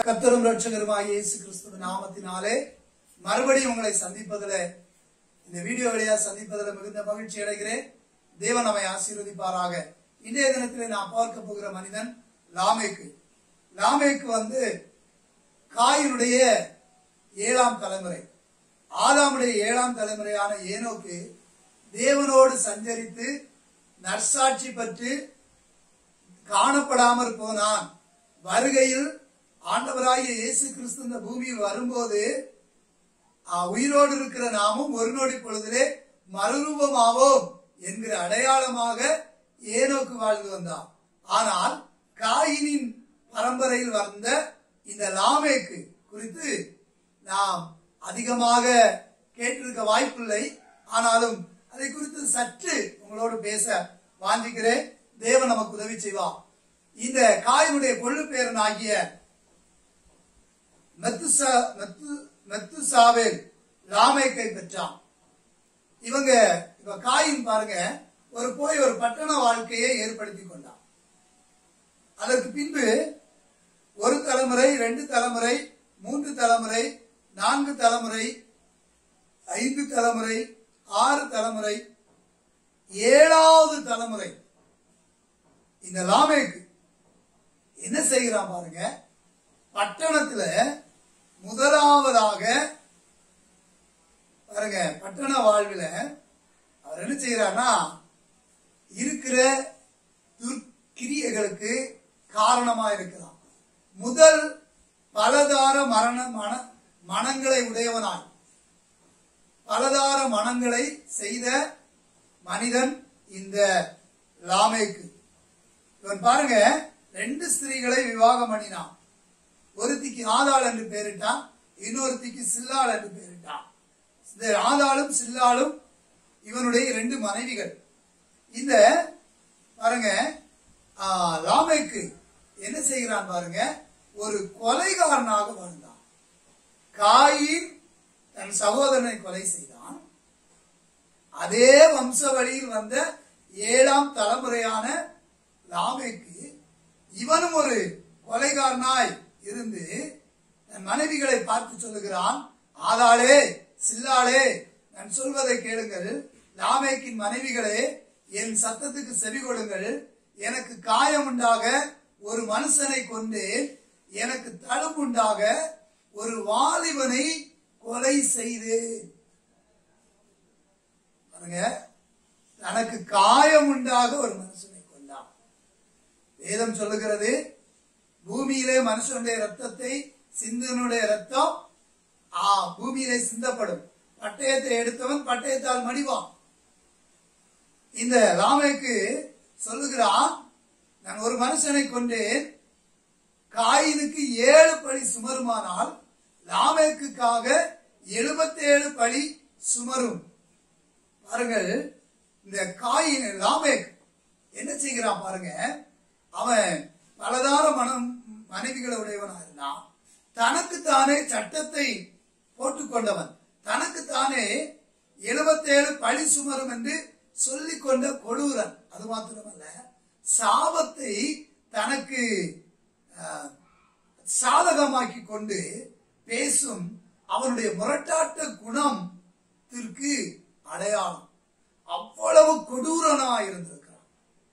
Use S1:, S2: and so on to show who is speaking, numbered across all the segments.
S1: கர்த்தரும் ரட்சகருமாகிய இயேசு கிறிஸ்துவின் நாமத்தினாலே மறுபடியும் உங்களை சந்திப்பதில் இந்த வீடியோ வழியா சந்திப்பதில் மிகுந்த மகிழ்ச்சி அடைகிறேன் தேவன் நம்மை ஆசீர்வதிப்பாராக இன்றைய தினத்திலே நான் பார்க்க போகிற மனிதன் லாமேக்கு லாமேக்கு வந்து காயினுடைய ஏழாம் தலைமுறை ஆதாமுடைய ஏழாம் தலைமுறையான ஏனோக்கு தேவனோடு சஞ்சரித்து நற்சாட்சி பெற்று காணப்படாமற் போனான் வருகையில் ஆண்டவராகிய இயேசு கிறிஸ்து இந்த பூமியில் வரும்போது ஆ, உயிரோடு இருக்கிற நாமும் ஒரு நொடி பொழுதிலே மறுரூபமாவோம் என்கிற அடையாளமாக ஏனோக்கு வாழ்ந்து வந்தான் ஆனால் காயினின் பரம்பரையில் வந்த இந்த லாமேக்கு குறித்து நாம் அதிகமாக கேட்டிருக்க வாய்ப்பில்லை ஆனாலும் அதை குறித்து சற்று உங்களோடு பேச வாஞ்சிக்கிறேன் தேவன் நமக்கு உதவி செய்வார் இந்த காயினுடைய கொள்ளு பேரன் ஆகிய மெத்துசா மெத்து மெத்துசாவேல் லாமேக்கை பெற்றான் இவங்க இப்ப காயின் பாருங்க ஒரு போய் ஒரு பட்டண வாழ்க்கையை ஏற்படுத்தி கொண்டான் அதற்கு பின்பு ஒரு தலைமுறை ரெண்டு தலைமுறை மூன்று தலைமுறை நான்கு தலைமுறை ஐந்து தலைமுறை ஆறு தலைமுறை ஏழாவது தலைமுறை இந்த லாமேக்கு என்ன செய்கிறான் பாருங்க பட்டணத்துல முதலாவதாக பாருங்க பட்டண வாழ்வில் அவர் என்ன செய்யறாருன்னா இருக்கிற துர்க்கிரியைகளுக்கு காரணமா இருக்கிறான் முதல் பலதார மரண மன மனங்களை உடையவனாய் பலதார மனங்களை செய்த மனிதன் இந்த லாமேக்கு இவன் பாருங்க ரெண்டு ஸ்திரீகளை விவாகம் பண்ணினான் ஒருத்திக்கு ஆதாள் என்று பெயரிட்டான் இன்னொருத்திக்கு சில்லாள் என்று பெயரிட்டான் இந்த ஆதாளும் சில்லாளும் இவனுடைய இரண்டு மனைவிகள் இந்த பாருங்க ஆ, லாமேக்கு என்ன செய்கிறான் பாருங்க ஒரு கொலைகாரனாக வாழ்ந்தான் காயின் தன் சகோதரனை கொலை செய்தான் அதே வம்ச வழியில் வந்த ஏழாம் தலைமுறையான லாமேக்கு இவனும் ஒரு கொலைகாரனாய் இருந்து தன் மனைவிகளை பார்த்து சொல்லுகிறான் ஆதாளே சில்லாளே நான் சொல்வதை கேளுங்கள் லாமேக்கின் மனைவிகளே என் சத்தத்துக்கு செவி கொடுங்கள் எனக்கு காயம் உண்டாக ஒரு மனுஷனை கொண்டு எனக்கு தடுப்புண்டாக ஒரு வாலிபனை கொலை செய்து பாருங்க தனக்கு காயம் உண்டாக ஒரு மனுஷனை கொண்டான் வேதம் சொல்லுகிறது பூமியிலே மனுஷனுடைய ரத்தத்தை சிந்தனுடைய ரத்தம் ஆ பூமியிலே சிந்தப்படும் பட்டயத்தை எடுத்தவன் பட்டயத்தால் மடிவான் இந்த லாமேக்கு சொல்லுகிறான் நான் ஒரு மனுஷனை கொண்டேன் காயினுக்கு ஏழு பழி சுமருமானால் லாமேக்குக்காக எழுபத்தேழு பழி சுமரும் பாருங்கள் இந்த காயின் லாமேக் என்ன செய்கிறான் பாருங்க அவன் பலதார மனம் மனைவிகளை உடையவனா இருந்தான் தனக்குத்தானே சட்டத்தை போட்டுக்கொண்டவன் தனக்குத்தானே எழுபத்தேழு பழி சுமரும் என்று சொல்லிக் கொண்ட கொடூரன் அது மாத்திரமல்ல சாபத்தை தனக்கு ஆஹ், சாதகமாக்கி கொண்டு பேசும் அவனுடைய முரட்டாட்ட குணத்திற்கு அடையாளம் அவ்வளவு கொடூரனா இருந்திருக்கிறான்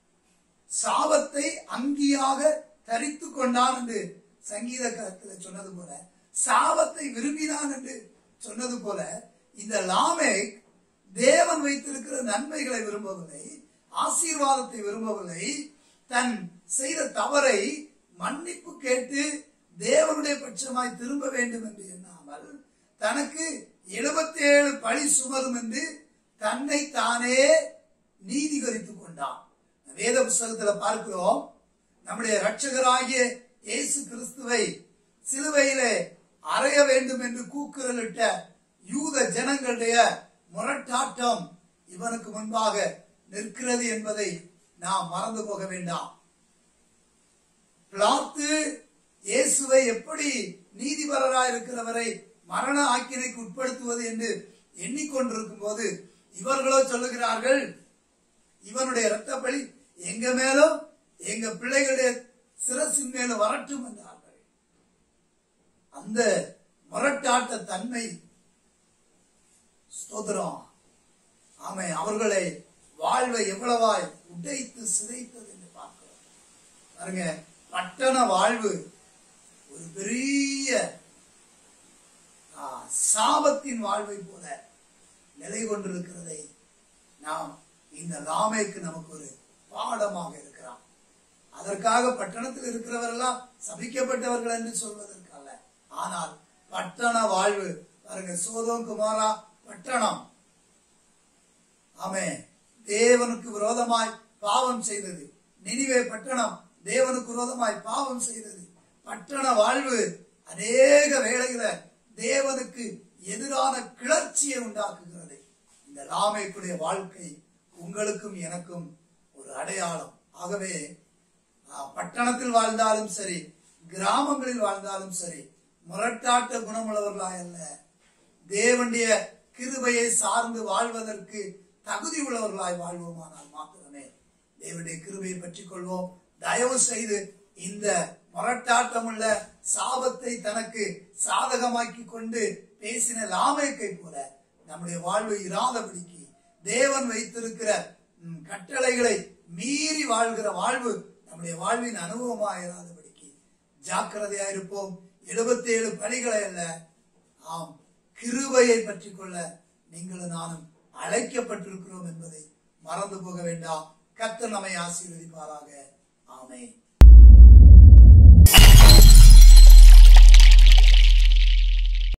S1: சாபத்தை அங்கியாக தரித்து கொண்டான் என்று சங்கீத கருத்துல சொன்னது போல சாபத்தை விரும்பினான் என்று சொன்னது போல இந்த லாமேக் தேவன் வைத்திருக்கிற நன்மைகளை விரும்பவில்லை ஆசீர்வாதத்தை விரும்பவில்லை தன் செய்த தவறை மன்னிப்பு கேட்டு தேவனுடைய பட்சமாய் திரும்ப வேண்டும் என்று எண்ணாமல் தனக்கு 77 பழி சுமரும் என்று தன்னை தானே நீதிகரித்துக் கொண்டான் வேத புஸ்தகத்துல பார்க்கிறோம் நம்முடைய ரட்சகராகிய இயேசு கிறிஸ்துவை சிலுவையிலே அறைய வேண்டும் என்று கூக்குரலிட்ட யூத ஜனங்களுடைய முரட்டாட்டம் இவனுக்கு முன்பாக நிற்கிறது என்பதை நாம் மறந்து போக வேண்டாம் பிளாத்து இயேசுவை எப்படி நீதிபரராய் இருக்கிறவரை மரண ஆக்கினைக்கு உட்படுத்துவது என்று எண்ணிக்கொண்டிருக்கும் போது இவர்களோ சொல்லுகிறார்கள் இவனுடைய இரத்த பலி எங்க மேலும் எங்க பிள்ளைகளுடைய சிரசின் மேலும் வரட்டும் என்றார்கள் அந்த முரட்டாட்ட தன்மை ஸ்தோத்திரம் ஆமை அவர்களை வாழ்வை எவ்வளவாய் உடைத்து சிதைத்தது என்று பார்க்கிறோம் பாருங்க பட்டண வாழ்வு ஒரு பெரிய ஆ, சாபத்தின் வாழ்வை போல நிலை கொண்டிருக்கிறதை நாம் இந்த லாமேக்கு நமக்கு ஒரு பாடமாக இருக்கிறான் அதற்காக பட்டணத்தில் இருக்கிறவரெல்லாம் சபிக்கப்பட்டவர்கள் என்று சொல்வதற்கு அல்ல ஆனால் பட்டண வாழ்வு பாருங்க சோதோம் குமாரா பட்டணம் ஆமே தேவனுக்கு விரோதமாய் பாவம் செய்தது நினிவே பட்டணம் தேவனுக்கு விரோதமாய் பாவம் செய்தது பட்டண வாழ்வு அநேக வேளைகளை தேவனுக்கு எதிரான கிளர்ச்சியை உண்டாக்குகிறது இந்த லாமேக்குடைய வாழ்க்கை உங்களுக்கும் எனக்கும் ஒரு அடையாளம் ஆகவே ஆ, பட்டணத்தில் வாழ்ந்தாலும் சரி கிராமங்களில் வாழ்ந்தாலும் சரி முரட்டாட்ட குணமுள்ளவர்களாய் அல்ல தேவனுடைய கிருபையை சார்ந்து வாழ்வதற்கு தகுதி உள்ளவர்களாய் வாழ்வோமானால் மாத்திரமே தேவனுடைய கிருபையை பற்றிக் கொள்வோம் தயவு செய்து இந்த முரட்டாட்டமுள்ள சாபத்தை தனக்கு சாதகமாக்கி கொண்டு பேசின லாமேக்கை போல நம்முடைய வாழ்வு இராதபடிக்கு தேவன் வைத்திருக்கிற ம், கட்டளைகளை மீறி வாழ்கிற வாழ்வு நம்முடைய வாழ்வின் அனுபவமாயிராதபடிக்கு ஜாக்கிரதையா இருப்போம் எழுபத்தி ஏழு பணிகளை அல்ல ஆம் கிருபையை பற்றி கொள்ள நீங்களும் நானும் அழைக்கப்பட்டிருக்கிறோம் என்பதை மறந்து போக வேண்டாம் கர்த்தர் நம்மை ஆசீர்வதிப்பாராக ஆமென்